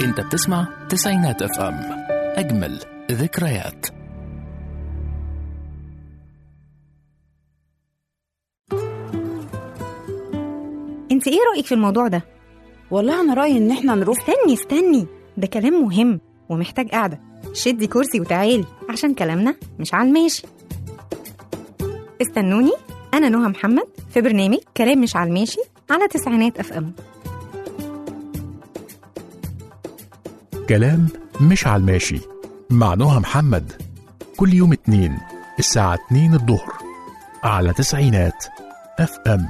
انت بتسمع تسعينات اف ام اجمل ذكريات انت ايه رأيك في الموضوع ده؟ والله انا رايي ان احنا نروح استني استني ده كلام مهم ومحتاج قعدة شدي كرسي وتعالي عشان كلامنا مش على الماشي استنوني أنا نهى محمد في برنامج كلام مش على الماشي على تسعينات اف ام كلام مش على الماشي مع نهى محمد كل يوم اتنين الساعة اتنين الظهر على تسعينات اف ام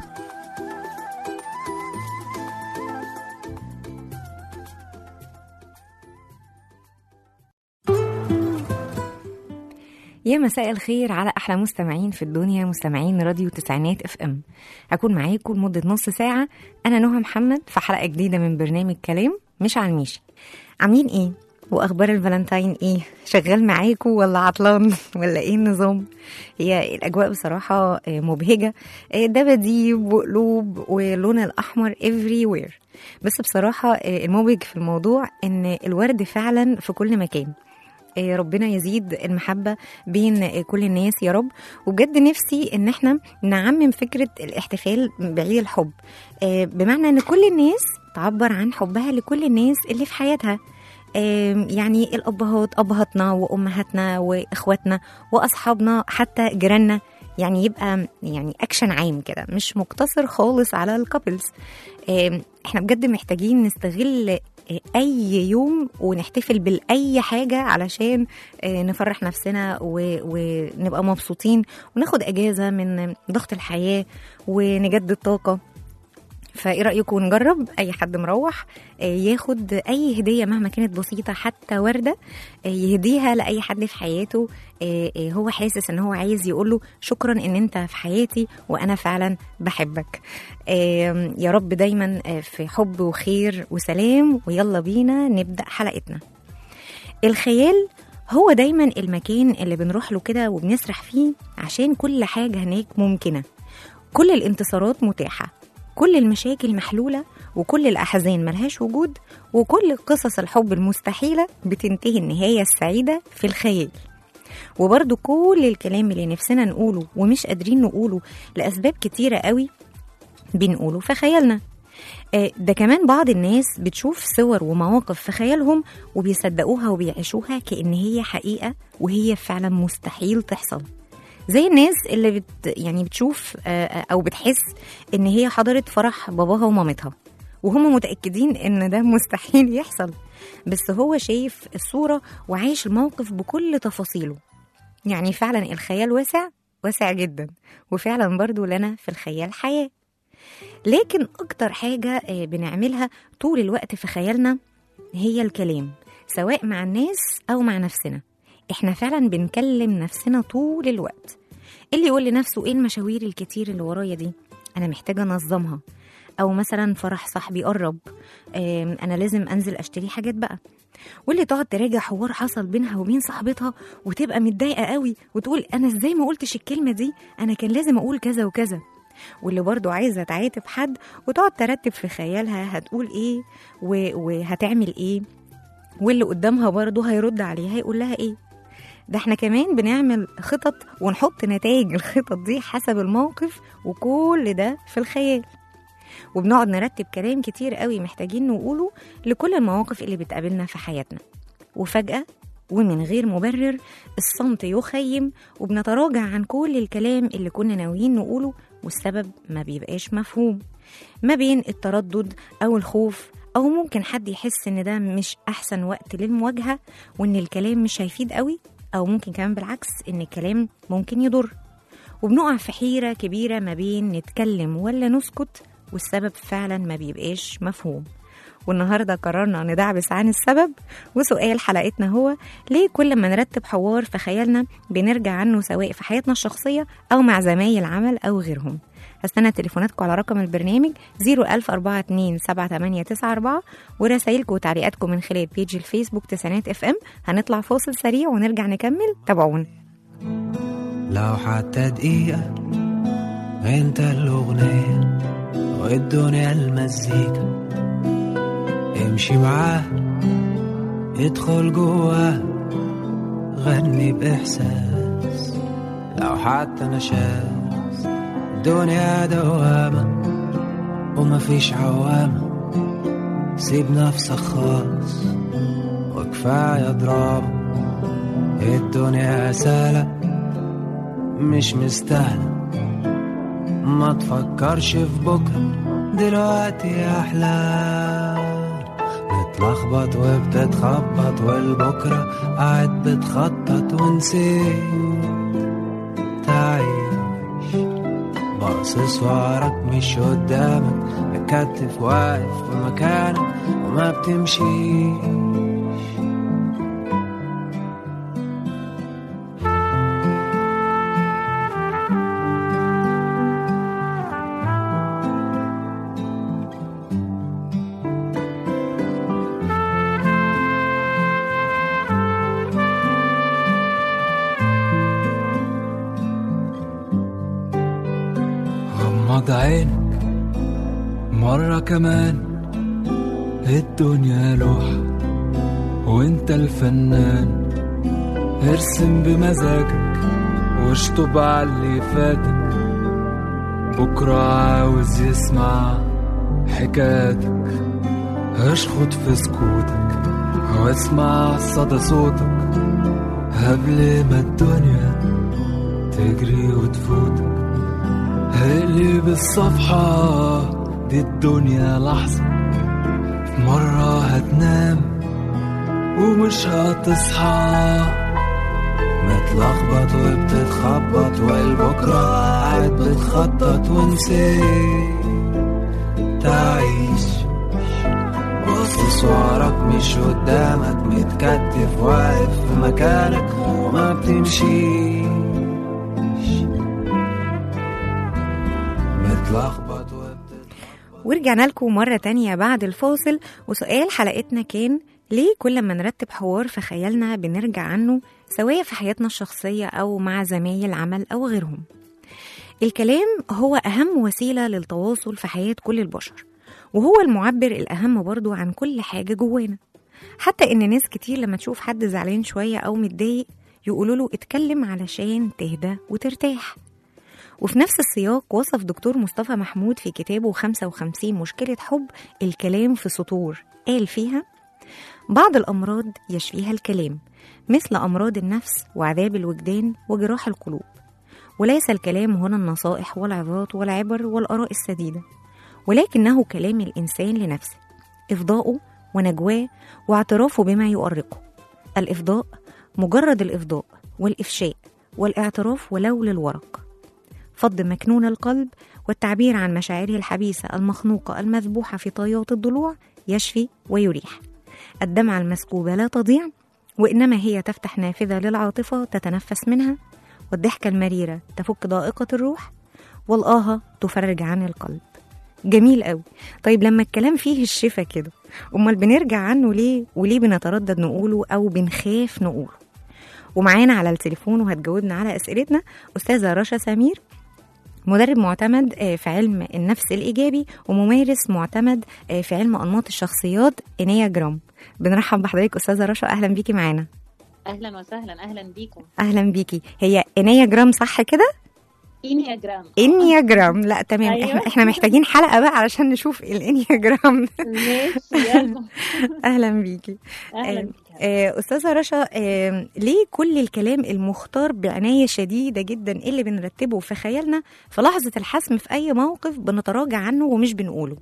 يا مساء الخير على احلى مستمعين في الدنيا مستمعين راديو تسعينات اف ام هكون معاكم لمده نص ساعه انا نهى محمد في حلقه جديده من برنامج كلام مش على الماشي عاملين ايه واخبار الفالنتاين ايه شغال معاكم ولا عطلان ولا ايه النظام هي الاجواء بصراحه آه، مبهجه آه، دباديب وقلوب واللون الاحمر everywhere بس بصراحه آه، المبهج في الموضوع ان الورد فعلا في كل مكان آه، ربنا يزيد المحبة بين آه، كل الناس يا رب وبجد نفسي ان احنا نعمم فكرة الاحتفال بعيد الحب آه، بمعنى ان كل الناس تعبر عن حبها لكل الناس اللي في حياتها آم، يعني الأبهات أبهاتنا وأمهاتنا وإخواتنا وأصحابنا حتى جيراننا يعني يبقى يعني أكشن عام كده مش مقتصر خالص على الكابلز احنا بجد محتاجين نستغل آه، أي يوم ونحتفل بالأي حاجة علشان آه، نفرح نفسنا و- ونبقى مبسوطين وناخد أجازة من ضغط الحياة ونجدد طاقة فايه رايكم نجرب اي حد مروح آه، ياخد اي هديه مهما كانت بسيطه حتى ورده آه، يهديها لاي حد في حياته آه، آه، هو حاسس ان هو عايز يقول له شكرا ان انت في حياتي وانا فعلا بحبك آه، يا رب دايما آه، في حب وخير وسلام ويلا بينا نبدا حلقتنا الخيال هو دايما المكان اللي بنروح له كده وبنسرح فيه عشان كل حاجه هناك ممكنه كل الانتصارات متاحه كل المشاكل محلولة وكل الأحزان ملهاش وجود وكل قصص الحب المستحيلة بتنتهي النهاية السعيدة في الخيال وبرضو كل الكلام اللي نفسنا نقوله ومش قادرين نقوله لأسباب كتيرة قوي بنقوله في خيالنا آه، ده كمان بعض الناس بتشوف صور ومواقف في خيالهم وبيصدقوها وبيعيشوها كأن هي حقيقة وهي فعلا مستحيل تحصل زي الناس اللي بت يعني بتشوف آه، آه، او بتحس ان هي حضرت فرح باباها ومامتها وهم متاكدين ان ده مستحيل يحصل بس هو شايف الصوره وعايش الموقف بكل تفاصيله يعني فعلا الخيال واسع واسع جدا وفعلا برضو لنا في الخيال حياه لكن اكتر حاجه آه، بنعملها طول الوقت في خيالنا هي الكلام سواء مع الناس او مع نفسنا احنا فعلا بنكلم نفسنا طول الوقت اللي يقول لنفسه ايه المشاوير الكتير اللي ورايا دي انا محتاجه انظمها او مثلا فرح صاحبي قرب آم، انا لازم انزل اشتري حاجات بقى واللي تقعد تراجع حوار حصل بينها وبين صاحبتها وتبقى متضايقه قوي وتقول انا ازاي ما قلتش الكلمه دي انا كان لازم اقول كذا وكذا واللي برضو عايزه تعاتب حد وتقعد ترتب في خيالها هتقول ايه و- وهتعمل ايه واللي قدامها برضو هيرد عليها هيقول لها ايه ده احنا كمان بنعمل خطط ونحط نتائج الخطط دي حسب الموقف وكل ده في الخيال وبنقعد نرتب كلام كتير قوي محتاجين نقوله لكل المواقف اللي بتقابلنا في حياتنا وفجأة ومن غير مبرر الصمت يخيم وبنتراجع عن كل الكلام اللي كنا ناويين نقوله والسبب ما بيبقاش مفهوم ما بين التردد أو الخوف أو ممكن حد يحس إن ده مش أحسن وقت للمواجهة وإن الكلام مش هيفيد قوي أو ممكن كمان بالعكس إن الكلام ممكن يضر وبنقع في حيرة كبيرة ما بين نتكلم ولا نسكت والسبب فعلا ما بيبقاش مفهوم والنهاردة قررنا ندعبس عن السبب وسؤال حلقتنا هو ليه كل ما نرتب حوار في خيالنا بنرجع عنه سواء في حياتنا الشخصية أو مع زمايل عمل أو غيرهم هستنى تليفوناتكم على رقم البرنامج 010427894 ورسايلكم وتعليقاتكم من خلال بيج الفيسبوك تسعينات اف ام هنطلع فاصل سريع ونرجع نكمل تابعونا لو حتى دقيقة انت الأغنية والدنيا المزيكا امشي معاه ادخل جواه غني بإحساس لو حتى نشاز الدنيا دوامة ومفيش عوامة سيب نفسك خالص وكفاية دراما الدنيا سهلة مش مستاهلة ما تفكرش في بكرة دلوقتي أحلى بتلخبط وبتتخبط والبكرة قاعد بتخطط ونسيت تعيش باصص وراك مش قدامك مكتف واقف في مكانك وما بتمشيش غمض عينك مرة كمان الدنيا لوحة وانت الفنان ارسم بمزاجك واشطب على اللي فاتك بكرة عاوز يسمع حكاياتك اشخط في سكوتك واسمع صدى صوتك قبل ما الدنيا تجري وتفوتك اقلب الصفحة دي الدنيا لحظة في مرة هتنام ومش هتصحى متلخبط وبتتخبط والبكرة قاعد بتخطط ونسيت تعيش باصص وراك مش قدامك متكتف واقف في مكانك وما بتمشيش متلخبط وبتتخبط ورجعنا لكم مرة تانية بعد الفاصل وسؤال حلقتنا كان ليه كل ما نرتب حوار في خيالنا بنرجع عنه سواء في حياتنا الشخصية أو مع زمايل عمل أو غيرهم الكلام هو أهم وسيلة للتواصل في حياة كل البشر وهو المعبر الأهم برضو عن كل حاجة جوانا حتى إن ناس كتير لما تشوف حد زعلان شوية أو متضايق يقولوا له اتكلم علشان تهدى وترتاح وفي نفس السياق وصف دكتور مصطفى محمود في كتابه 55 مشكلة حب الكلام في سطور قال فيها بعض الأمراض يشفيها الكلام مثل أمراض النفس وعذاب الوجدان وجراح القلوب وليس الكلام هنا النصائح والعظات والعبر والآراء السديدة ولكنه كلام الإنسان لنفسه إفضاؤه ونجواه واعترافه بما يؤرقه الإفضاء مجرد الإفضاء والإفشاء والاعتراف ولو للورق فض مكنون القلب والتعبير عن مشاعره الحبيسة المخنوقة المذبوحة في طيات الضلوع يشفي ويريح الدمعة المسكوبة لا تضيع وإنما هي تفتح نافذة للعاطفة تتنفس منها والضحكة المريرة تفك ضائقة الروح والآهة تفرج عن القلب جميل قوي طيب لما الكلام فيه الشفا كده امال بنرجع عنه ليه وليه بنتردد نقوله او بنخاف نقوله ومعانا على التليفون وهتجاوبنا على اسئلتنا استاذه رشا سمير مدرب معتمد آه، في علم النفس الإيجابي وممارس معتمد آه، في علم أنماط الشخصيات إنيا جرام بنرحب بحضرتك أستاذة رشا أهلا بيكي معانا اهلا وسهلا اهلا بيكم أهلا بيكي هي إنيا جرام صح كده؟ انياجرام إنيا جرام لا تمام أيوة. احنا احنا محتاجين حلقة بقى علشان نشوف الإنيا جرام ماشي يلا أهلا بيكي اهلا آه، بيك آه، أستاذة رشا آه، ليه كل الكلام المختار بعناية شديدة جدا اللي بنرتبه في خيالنا في لحظة الحسم في أي موقف بنتراجع عنه ومش بنقوله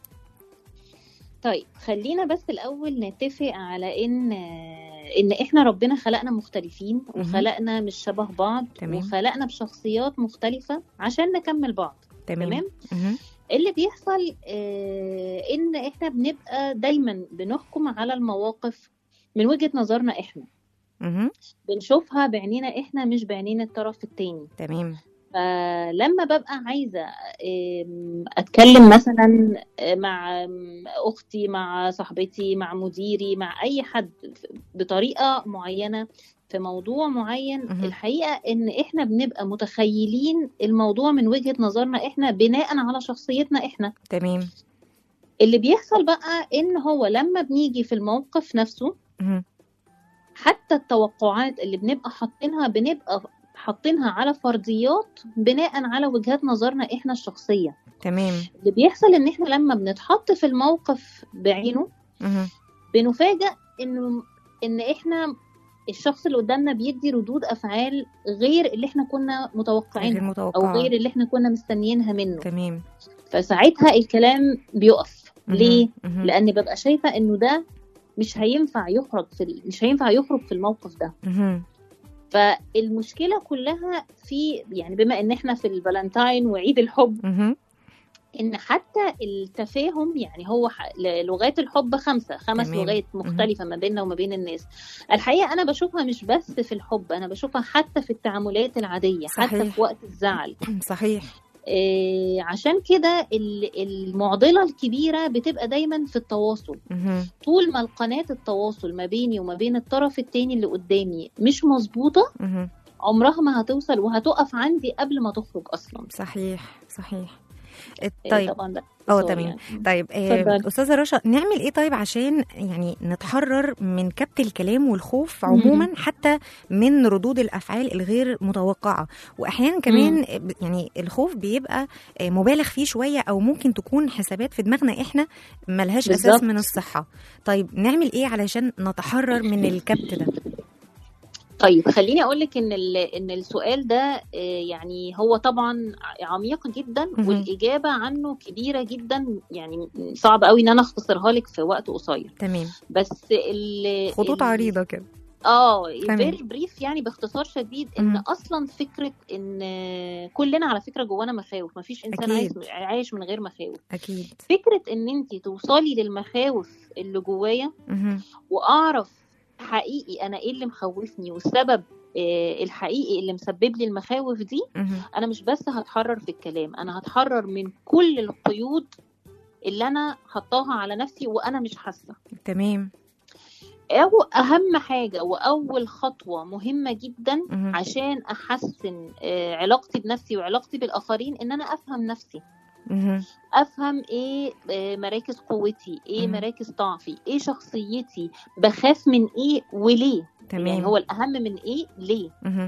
طيب خلينا بس الاول نتفق على ان ان احنا ربنا خلقنا مختلفين مهم. وخلقنا مش شبه بعض تمام. وخلقنا بشخصيات مختلفة عشان نكمل بعض تمام, تمام مهم. اللي بيحصل آه، ان احنا بنبقى دايما بنحكم على المواقف من وجهة نظرنا احنا مهم. بنشوفها بعينينا احنا مش بعينين الطرف التاني تمام فلما ببقى عايزة أم، أتكلم مثلا مع أم، أختي مع صاحبتي مع مديري مع أي حد بطريقة معينة في موضوع معين مهم. الحقيقة إن إحنا بنبقى متخيلين الموضوع من وجهة نظرنا إحنا بناء على شخصيتنا إحنا تمام اللي بيحصل بقى ان هو لما بنيجي في الموقف نفسه مهم. حتى التوقعات اللي بنبقى حاطينها بنبقى حاطينها على فرضيات بناء على وجهات نظرنا احنا الشخصيه تمام اللي بيحصل ان احنا لما بنتحط في الموقف بعينه مهم. بنفاجأ انه ان احنا الشخص اللي قدامنا بيدي ردود افعال غير اللي احنا كنا غير متوقعينها او متوقعة غير اللي احنا كنا مستنيينها منه تمام فساعتها الكلام بيقف مهم. ليه مهم. لان ببقى شايفه انه ده مش هينفع يخرج في ال- مش هينفع يخرج في الموقف ده مهم. فالمشكله كلها في يعني بما ان احنا في الفالنتاين وعيد الحب مهم. ان حتى التفاهم يعني هو ح- ل- لغات الحب خمسه خمس تمام. لغات مختلفه ما بيننا وما بين الناس الحقيقه انا بشوفها مش بس في الحب انا بشوفها حتى في التعاملات العاديه حتى صحيح. في وقت الزعل صحيح إيه عشان كده ال- المعضله الكبيره بتبقى دايما في التواصل مهم. طول ما القناه التواصل ما بيني وما بين الطرف التاني اللي قدامي مش مظبوطه مهم. عمرها ما هتوصل وهتقف عندي قبل ما تخرج اصلا صحيح صحيح إيه طيب طبعا ده اه باختصار تمام يعني. طيب آه، اتفضلي. استاذه رشا نعمل ايه طيب عشان يعني نتحرر من كبت الكلام والخوف مم. عموما حتى من ردود الافعال الغير متوقعه واحيانا كمان آه، يعني الخوف بيبقى آه، مبالغ فيه شويه او ممكن تكون حسابات في دماغنا احنا ملهاش اساس بالظبط. من الصحه طيب نعمل ايه علشان نتحرر من الكبت ده طيب خليني اقول لك ان ال- ان السؤال ده آه، يعني هو طبعا عميق جدا مهم. والاجابه عنه كبيره جدا يعني صعب قوي ان انا اختصرها لك في وقت قصير تمام بس ال خطوط ال- عريضه كده اه تمام. فيري بريف يعني باختصار شديد ان مهم. اصلا فكره ان كلنا على فكره جوانا مخاوف مفيش انسان عايش أكيد. عايش من غير مخاوف اكيد فكره ان انت توصلي للمخاوف اللي جوايا مهم. واعرف حقيقي انا ايه اللي مخوفني والسبب آه، الحقيقي اللي مسبب لي المخاوف دي مهم. انا مش بس هتحرر في الكلام انا هتحرر من كل القيود اللي انا حطاها على نفسي وانا مش حاسه تمام او اهم حاجه واول خطوه مهمه جدا مهم. عشان احسن آه، علاقتي بنفسي وعلاقتي بالاخرين ان انا افهم نفسي مهم. افهم ايه آه، مراكز قوتي ايه مم. مراكز ضعفي ايه شخصيتي بخاف من ايه وليه تمام يعني هو الاهم من ايه ليه مهم.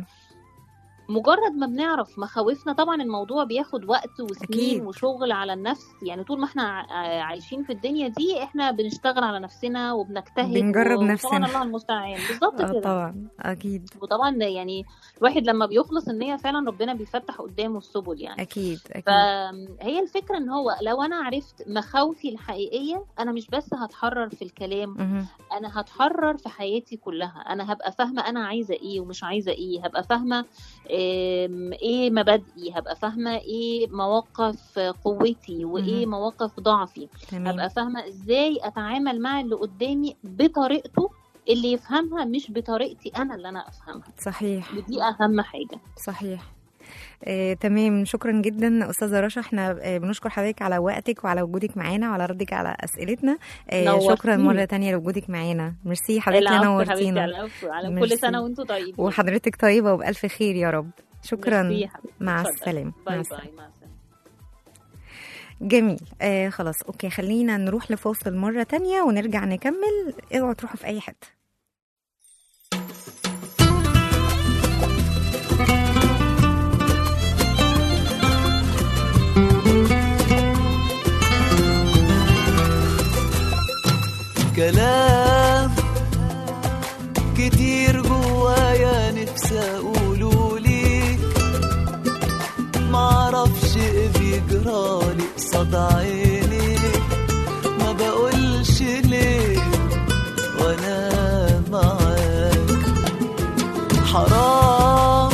مجرد ما بنعرف مخاوفنا طبعا الموضوع بياخد وقت وسنين أكيد. وشغل على النفس يعني طول ما احنا ع- عايشين في الدنيا دي احنا بنشتغل على نفسنا وبنجتهد بنجرب و- نفسنا. طبعا الله المستعان بالظبط اه كده طبعا اكيد وطبعا يعني الواحد لما بيخلص النية فعلا ربنا بيفتح قدامه السبل يعني اكيد اكيد فهي الفكرة ان هو لو انا عرفت مخاوفي الحقيقية انا مش بس هتحرر في الكلام مهم. انا هتحرر في حياتي كلها انا هبقى فاهمه انا عايزه ايه ومش عايزه ايه هبقى فاهمه آم، ايه مبادئي هبقى فاهمه ايه مواقف قوتي وايه مهم. مواقف ضعفي تمام هبقى فاهمه ازاي اتعامل مع اللي قدامي بطريقته اللي يفهمها مش بطريقتي انا اللي انا افهمها صحيح ودي اهم حاجه صحيح آه، تمام شكرا جدا استاذه رشا احنا آه، بنشكر حضرتك على وقتك وعلى وجودك معانا وعلى ردك على اسئلتنا آه، نورتيني. شكرا مره تانية لوجودك معانا ميرسي حضرتك العفو يا حبيبتي نورتينا على العفو على كل ميرسي. سنه وانتم طيبين وحضرتك طيبه وبالف خير يا رب شكرا ميرسي يا حبيبتي. مع اتفضل. السلامه مع باي السلامه باي مع السلامه جميل آه خلاص اوكي خلينا نروح لفاصل مره تانية ونرجع نكمل اوعوا تروحوا في اي حته كلام كتير جوايا نفسي اقوله ليك معرفش ايه بيجرالي قصاد عينيك ما بقولش ليه وانا معاك حرام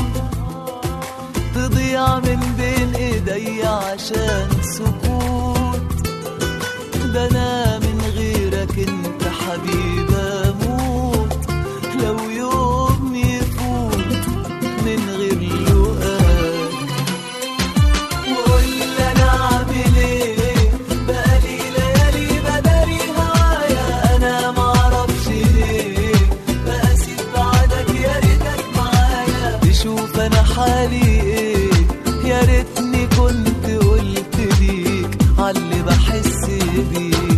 تضيع من بين ايديا عشان سكوت ده انا من غيرك انت حبيب اموت لو يوم يفوت من غير لقاك وقول لي انا عامل ايه بقالي ليالي بداري هوايا انا معرفش ليه بقاسي بعدك يا ريتك معايا تشوف انا حالي ايه يا ريتني كنت قلت ليك عاللي بحس بيه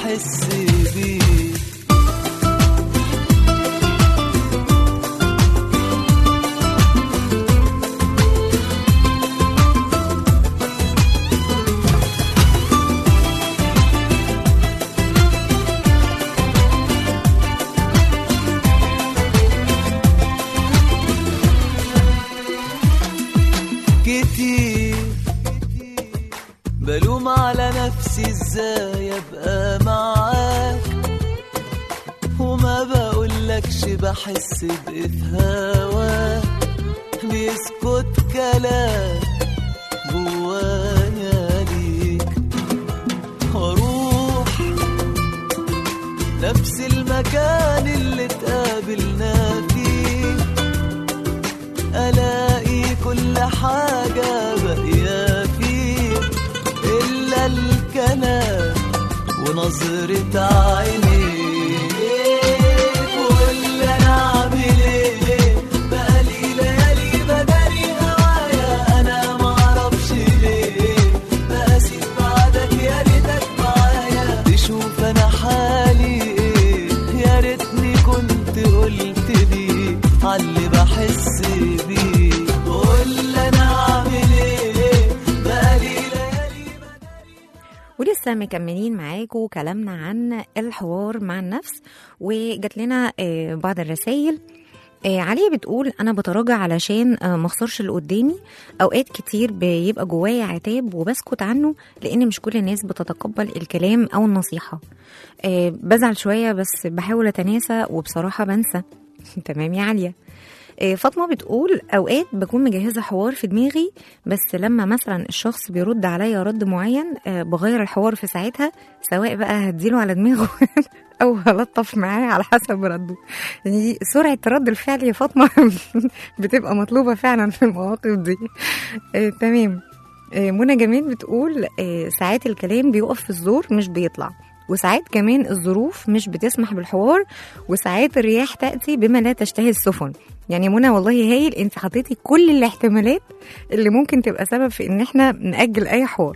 بحس بيه كتير بلوم على نفسي ازاي ابقى معاك وما بقولكش بحس بايه في هواك بيسكت كلام جوايا ليك واروح نفس المكان اللي اتقابلنا فيه الاقي كل حاجة باقية فيه إلا الكلام ونظرة عينيك واللي أنا أعمل إيه بقالي ليالي بداري هوايا أنا معرفش ليه بقاسي بعدك يا ريتك معايا تشوف أنا حالي إيه يا ريتني كنت قلت لي عاللي بحس بيه واللي أنا أعمل إيه بقالي ليالي ولسه مكملين معاكم كلامنا عن الحوار مع النفس وجات لنا آه، بعض الرسائل آه، عليا بتقول انا بتراجع علشان آه، ما اخسرش اللي قدامي اوقات كتير بيبقى جوايا عتاب وبسكت عنه لان مش كل الناس بتتقبل الكلام او النصيحه آه، بزعل شويه بس بحاول اتناسى وبصراحه بنسى تمام يا عاليه آه، فاطمه بتقول اوقات بكون مجهزه حوار في دماغي بس لما مثلا الشخص بيرد عليا رد معين آه، بغير الحوار في ساعتها سواء بقى هديله على دماغه او هلطف معاه على حسب رده يعني سرعه رد الفعل يا فاطمه بتبقى مطلوبه فعلا في المواقف دي آه، تمام آه، منى جميل بتقول آه، ساعات الكلام بيقف في الزور مش بيطلع وساعات كمان الظروف مش بتسمح بالحوار وساعات الرياح تأتي بما لا تشتهي السفن يعني منى والله هايل انت حطيتي كل الاحتمالات اللي ممكن تبقى سبب في ان احنا نأجل اي حوار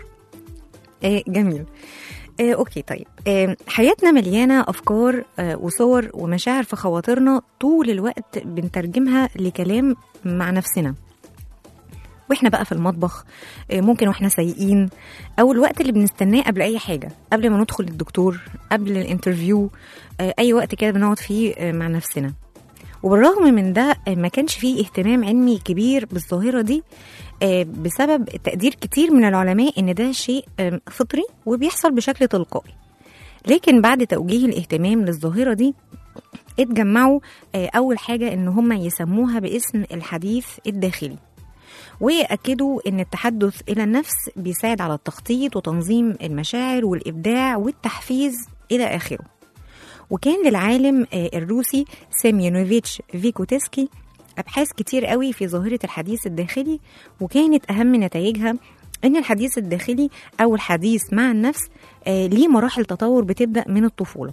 آه جميل آه اوكي طيب آه حياتنا مليانه افكار آه وصور ومشاعر في خواطرنا طول الوقت بنترجمها لكلام مع نفسنا واحنا بقى في المطبخ آه، ممكن واحنا سايقين او الوقت اللي بنستناه قبل اي حاجه قبل ما ندخل الدكتور قبل الانترفيو آه، اي وقت كده بنقعد فيه آه، مع نفسنا وبالرغم من ده آه، ما كانش فيه اهتمام علمي كبير بالظاهره دي آه، بسبب تقدير كتير من العلماء ان ده شيء آه، فطري وبيحصل بشكل تلقائي لكن بعد توجيه الاهتمام للظاهره دي اتجمعوا آه، اول حاجه ان هم يسموها باسم الحديث الداخلي وأكدوا أن التحدث إلى النفس بيساعد على التخطيط وتنظيم المشاعر والإبداع والتحفيز إلى آخره وكان للعالم آه، الروسي سيميونوفيتش فيكوتسكي أبحاث كتير قوي في ظاهرة الحديث الداخلي وكانت أهم نتائجها أن الحديث الداخلي أو الحديث مع النفس آه، ليه مراحل تطور بتبدأ من الطفولة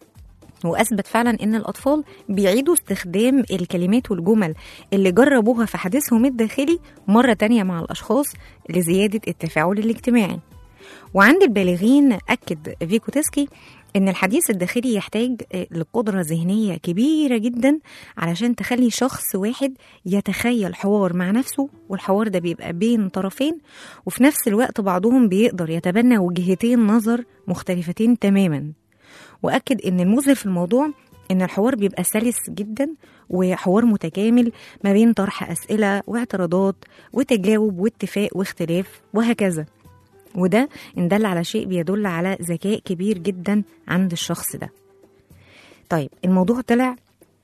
وأثبت فعلا إن الأطفال بيعيدوا استخدام الكلمات والجمل اللي جربوها في حديثهم الداخلي مرة تانية مع الأشخاص لزيادة التفاعل الاجتماعي وعند البالغين أكد فيكوتسكي إن الحديث الداخلي يحتاج آه، لقدرة ذهنية كبيرة جدا علشان تخلي شخص واحد يتخيل حوار مع نفسه والحوار ده بيبقى بين طرفين وفي نفس الوقت بعضهم بيقدر يتبنى وجهتين نظر مختلفتين تماما واكد ان المذهل في الموضوع ان الحوار بيبقى سلس جدا وحوار متكامل ما بين طرح اسئله واعتراضات وتجاوب واتفاق واختلاف وهكذا وده ان دل على شيء بيدل على ذكاء كبير جدا عند الشخص ده طيب الموضوع طلع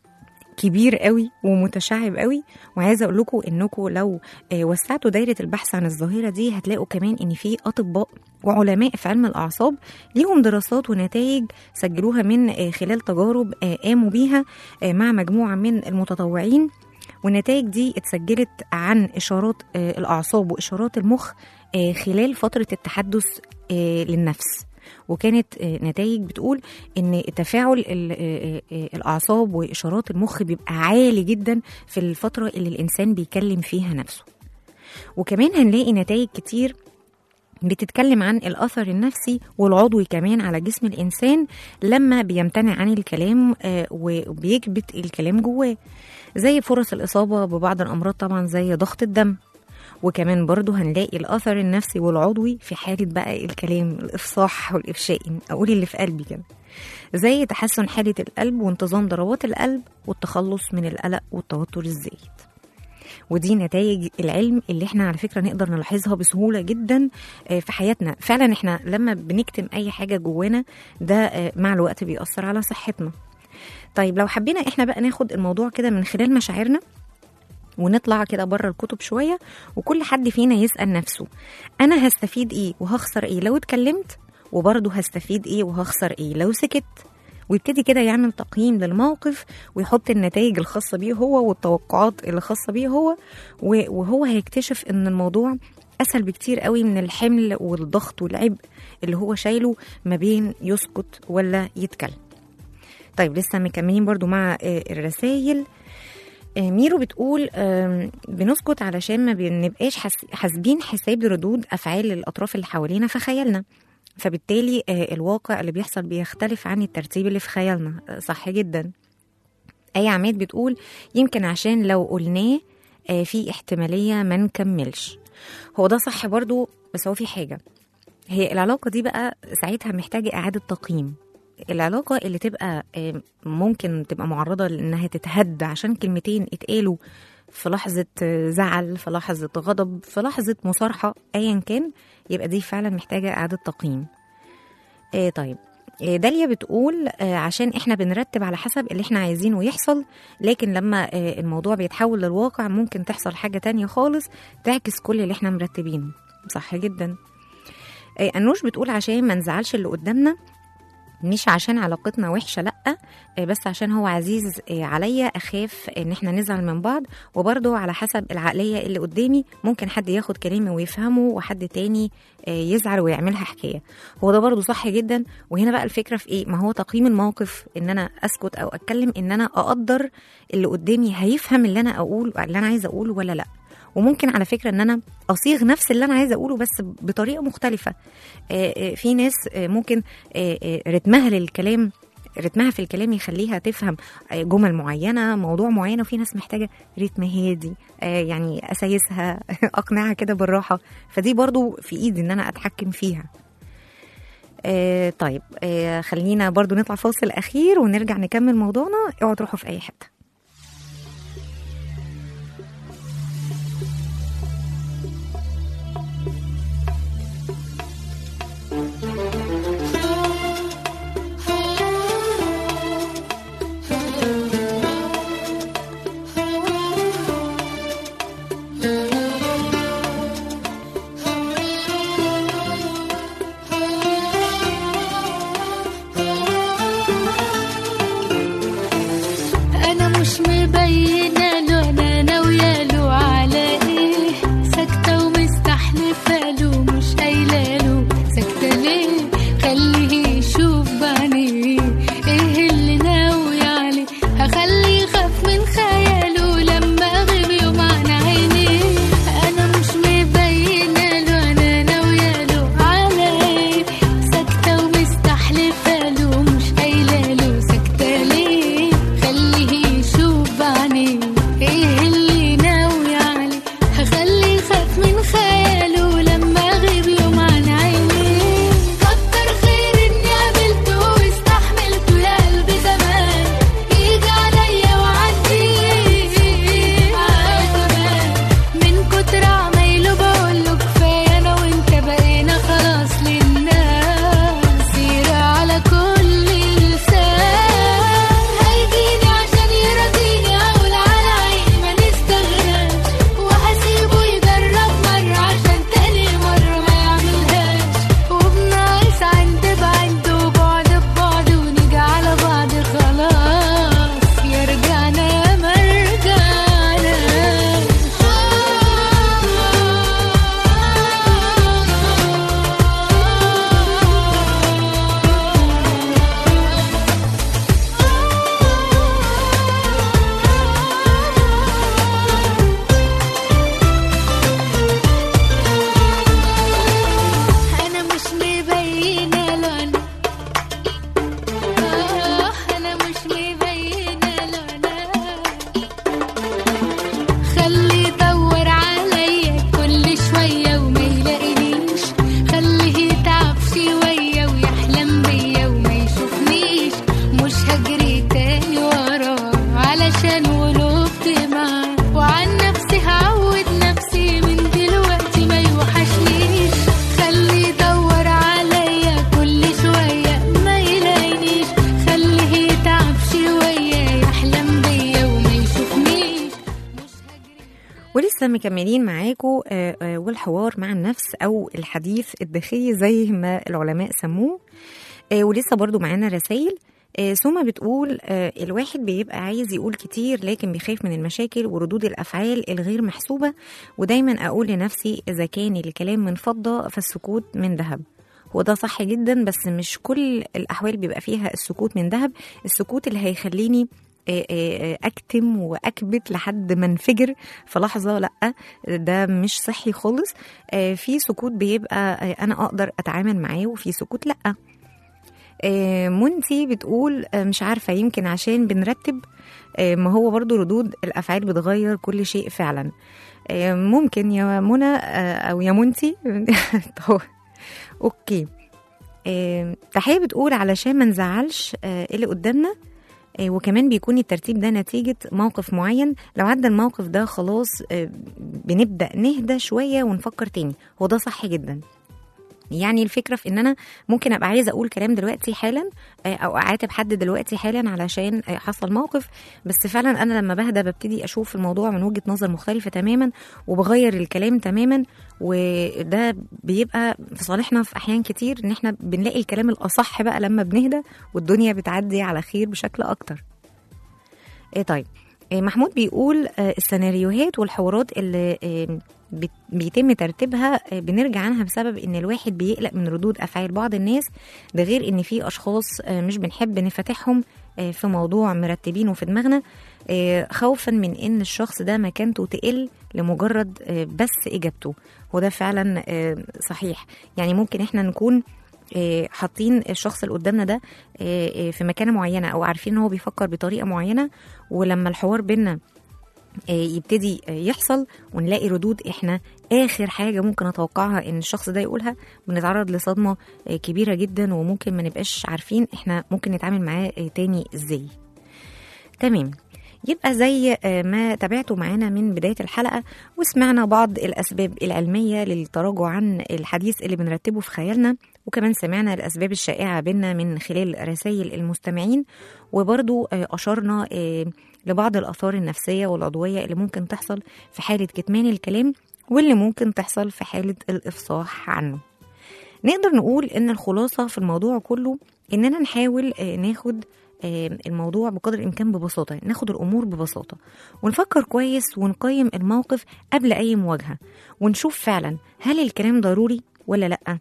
كبير قوي ومتشعب قوي وعايزه اقول لكم انكم لو آه، وسعتوا دايره البحث عن الظاهره دي هتلاقوا كمان ان في اطباء وعلماء في علم الاعصاب ليهم دراسات ونتائج سجلوها من آه، خلال تجارب آه، قاموا بيها آه، مع مجموعه من المتطوعين والنتائج دي اتسجلت عن اشارات آه، الاعصاب واشارات المخ آه، خلال فتره التحدث آه، للنفس وكانت آه، نتائج بتقول ان تفاعل ال- آه، آه، الاعصاب واشارات المخ بيبقى عالي جدا في الفتره اللي الانسان بيكلم فيها نفسه وكمان هنلاقي نتائج كتير بتتكلم عن الأثر النفسي والعضوي كمان على جسم الإنسان لما بيمتنع عن الكلام آه، وبيكبت الكلام جواه زي فرص الإصابة ببعض الأمراض طبعا زي ضغط الدم وكمان برضو هنلاقي الأثر النفسي والعضوي في حالة بقى الكلام الإفصاح والإفشاء أقول اللي في قلبي كده زي تحسن حالة القلب وانتظام ضربات القلب والتخلص من القلق والتوتر الزايد ودي نتائج العلم اللي احنا على فكره نقدر نلاحظها بسهوله جدا آه، في حياتنا فعلا احنا لما بنكتم اي حاجه جوانا ده آه، مع الوقت بيأثر على صحتنا طيب لو حبينا احنا بقى ناخد الموضوع كده من خلال مشاعرنا ونطلع كده بره الكتب شويه وكل حد فينا يسال نفسه انا هستفيد ايه وهخسر ايه لو اتكلمت وبرضه هستفيد ايه وهخسر ايه لو سكت ويبتدي كده يعمل تقييم للموقف ويحط النتائج الخاصة بيه هو والتوقعات اللي خاصة بيه هو و- وهو هيكتشف ان الموضوع اسهل بكتير قوي من الحمل والضغط والعبء اللي هو شايله ما بين يسكت ولا يتكلم طيب لسه مكملين برضو مع آه، الرسائل آه، ميرو بتقول آم، بنسكت علشان ما بنبقاش حاس- حاسبين حساب ردود افعال الاطراف اللي حوالينا في خيالنا فبالتالي آه، الواقع اللي بيحصل بيختلف عن الترتيب اللي في خيالنا آه، صح جدا أي عماد بتقول يمكن عشان لو قلناه آه، في احتمالية ما نكملش هو ده صح برضو بس هو في حاجة هي العلاقة دي بقى ساعتها محتاجة إعادة تقييم العلاقة اللي تبقى آه، ممكن تبقى معرضة لأنها تتهد عشان كلمتين اتقالوا في لحظة آه، زعل في لحظة غضب في لحظة مصارحة أيا كان يبقى دي فعلا محتاجة إعادة تقييم آه طيب آه، داليا بتقول آه، عشان احنا بنرتب على حسب اللي احنا عايزينه يحصل لكن لما آه، الموضوع بيتحول للواقع ممكن تحصل حاجة تانية خالص تعكس كل اللي احنا مرتبينه صح جدا آه، أنوش بتقول عشان ما نزعلش اللي قدامنا مش عشان علاقتنا وحشة لأ آه، بس عشان هو عزيز آه، عليا أخاف إن احنا نزعل من بعض وبرضه على حسب العقلية اللي قدامي ممكن حد ياخد كلامي ويفهمه وحد تاني آه، يزعل ويعملها حكاية هو ده برضه صح جدا وهنا بقى الفكرة في إيه ما هو تقييم الموقف إن أنا أسكت أو أتكلم إن أنا أقدر اللي قدامي هيفهم اللي أنا أقول اللي أنا عايزة أقوله ولا لأ وممكن على فكرة إن أنا أصيغ نفس اللي أنا عايزة أقوله بس بطريقة مختلفة آه، آه، في ناس آه، ممكن آه، آه، رتمها للكلام رتمها في الكلام يخليها تفهم آه، جمل معينة موضوع معين وفي ناس محتاجة رتم هادي آه، يعني أسايسها أقنعها كده بالراحة فدي برضو في إيدي إن أنا أتحكم فيها آه، طيب آه، خلينا برضو نطلع فاصل أخير ونرجع نكمل موضوعنا اوعوا تروحوا في أي حتة أنا مكملين معاكم آه، آه، والحوار مع النفس او الحديث الداخلي زي ما العلماء سموه آه، ولسه برضو معانا رسائل آه، سوما بتقول آه، الواحد بيبقى عايز يقول كتير لكن بيخاف من المشاكل وردود الافعال الغير محسوبه ودايما اقول لنفسي اذا كان الكلام من فضه فالسكوت من ذهب وده صح جدا بس مش كل الاحوال بيبقى فيها السكوت من ذهب السكوت اللي هيخليني آه، آه، اكتم واكبت لحد ما انفجر في لحظه لا ده مش صحي خالص آه، في سكوت بيبقى آه، انا اقدر اتعامل معاه وفي سكوت لا آه، منتي بتقول آه، مش عارفه يمكن عشان بنرتب آه، ما هو برضو ردود الافعال بتغير كل شيء فعلا آه، ممكن يا منى آه، او يا منتي طو- اوكي آه، تحيه بتقول علشان ما نزعلش آه، اللي قدامنا آه، وكمان بيكون الترتيب ده نتيجة موقف معين لو عدى الموقف ده خلاص آه، بنبدأ نهدى شوية ونفكر تاني هو ده صح جدا يعني الفكرة في ان انا ممكن ابقى عايزة اقول كلام دلوقتي حالا آه، او اعاتب حد دلوقتي حالا علشان آه، حصل موقف بس فعلا انا لما بهدى ببتدي اشوف الموضوع من وجهة نظر مختلفة تماما وبغير الكلام تماما وده بيبقى في صالحنا في احيان كتير ان احنا بنلاقي الكلام الاصح بقى لما بنهدى والدنيا بتعدي على خير بشكل اكتر إيه طيب إيه محمود بيقول آه، السيناريوهات والحوارات اللي آه، بت- بيتم ترتيبها آه، بنرجع عنها بسبب ان الواحد بيقلق من ردود افعال بعض الناس ده غير ان في اشخاص آه، مش بنحب نفتحهم آه، في موضوع مرتبينه في دماغنا آه، خوفا من ان الشخص ده مكانته تقل لمجرد آه، بس اجابته وده فعلا آه، صحيح يعني ممكن احنا نكون آه، حاطين الشخص اللي قدامنا ده آه، آه، في مكانه معينه او عارفين ان هو بيفكر بطريقه معينه ولما الحوار بينا آه، يبتدي آه، يحصل ونلاقي ردود احنا اخر حاجه ممكن اتوقعها ان الشخص ده يقولها بنتعرض لصدمه آه، كبيره جدا وممكن ما نبقاش عارفين احنا ممكن نتعامل معاه آه، تاني ازاي تمام يبقى زي آه، ما تابعتوا معانا من بداية الحلقة وسمعنا بعض الأسباب العلمية للتراجع عن الحديث اللي بنرتبه في خيالنا وكمان سمعنا الأسباب الشائعة بينا من خلال رسائل المستمعين وبرضو آه، أشرنا آه، لبعض الآثار النفسية والعضوية اللي ممكن تحصل في حالة كتمان الكلام واللي ممكن تحصل في حالة الإفصاح عنه نقدر نقول ان الخلاصه في الموضوع كله اننا نحاول آه، ناخد آه، الموضوع بقدر الامكان ببساطه ناخد الامور ببساطه ونفكر كويس ونقيم الموقف قبل اي مواجهه ونشوف فعلا هل الكلام ضروري ولا لا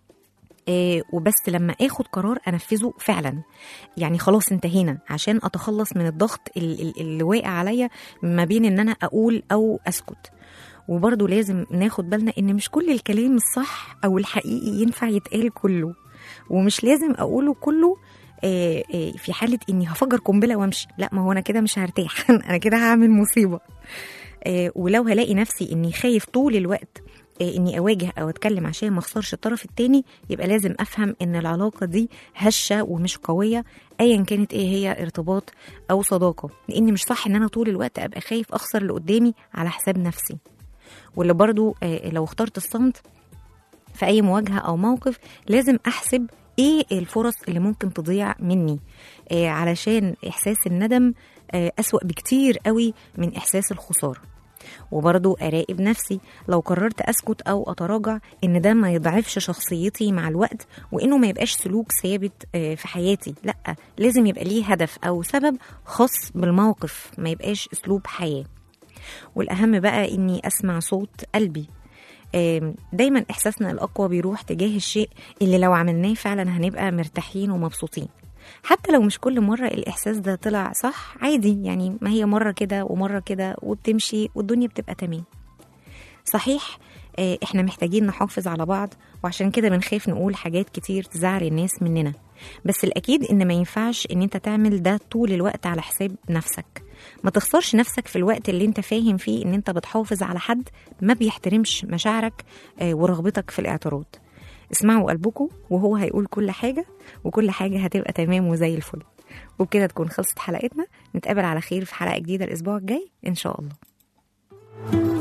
آه وبس لما اخد قرار انفذه فعلا يعني خلاص انتهينا عشان اتخلص من الضغط ال- ال- اللي واقع عليا ما بين ان انا اقول او اسكت وبرضه لازم ناخد بالنا ان مش كل الكلام الصح او الحقيقي ينفع يتقال كله ومش لازم اقوله كله آه، آه، في حاله اني هفجر قنبله وامشي لا ما هو انا كده مش هرتاح انا كده هعمل مصيبه آه، ولو هلاقي نفسي اني خايف طول الوقت آه، اني اواجه او اتكلم عشان ما اخسرش الطرف التاني يبقى لازم افهم ان العلاقه دي هشه ومش قويه ايا كانت ايه هي ارتباط او صداقه لان مش صح ان انا طول الوقت ابقى خايف اخسر اللي قدامي على حساب نفسي واللي برضو آه، لو اخترت الصمت في اي مواجهه او موقف لازم احسب ايه الفرص اللي ممكن تضيع مني آه علشان احساس الندم آه اسوا بكتير قوي من احساس الخساره وبرضو اراقب نفسي لو قررت اسكت او اتراجع ان ده ما يضعفش شخصيتي مع الوقت وانه ما يبقاش سلوك ثابت آه، في حياتي لا لازم يبقى ليه هدف او سبب خاص بالموقف ما يبقاش اسلوب حياه والاهم بقى اني اسمع صوت قلبي آم، دايما احساسنا الاقوى بيروح تجاه الشيء اللي لو عملناه فعلا هنبقى مرتاحين ومبسوطين حتى لو مش كل مرة الإحساس ده طلع صح عادي يعني ما هي مرة كده ومرة كده وبتمشي والدنيا بتبقى تمام صحيح آه، احنا محتاجين نحافظ على بعض وعشان كده بنخاف نقول حاجات كتير تزعل الناس مننا بس الأكيد إن ما ينفعش إن أنت تعمل ده طول الوقت على حساب نفسك ما تخسرش نفسك في الوقت اللي أنت فاهم فيه إن أنت بتحافظ على حد ما بيحترمش مشاعرك آه، ورغبتك في الاعتراض اسمعوا قلبكم وهو هيقول كل حاجة وكل حاجة هتبقى تمام وزي الفل وبكده تكون خلصت حلقتنا نتقابل على خير في حلقة جديدة الأسبوع الجاي إن شاء الله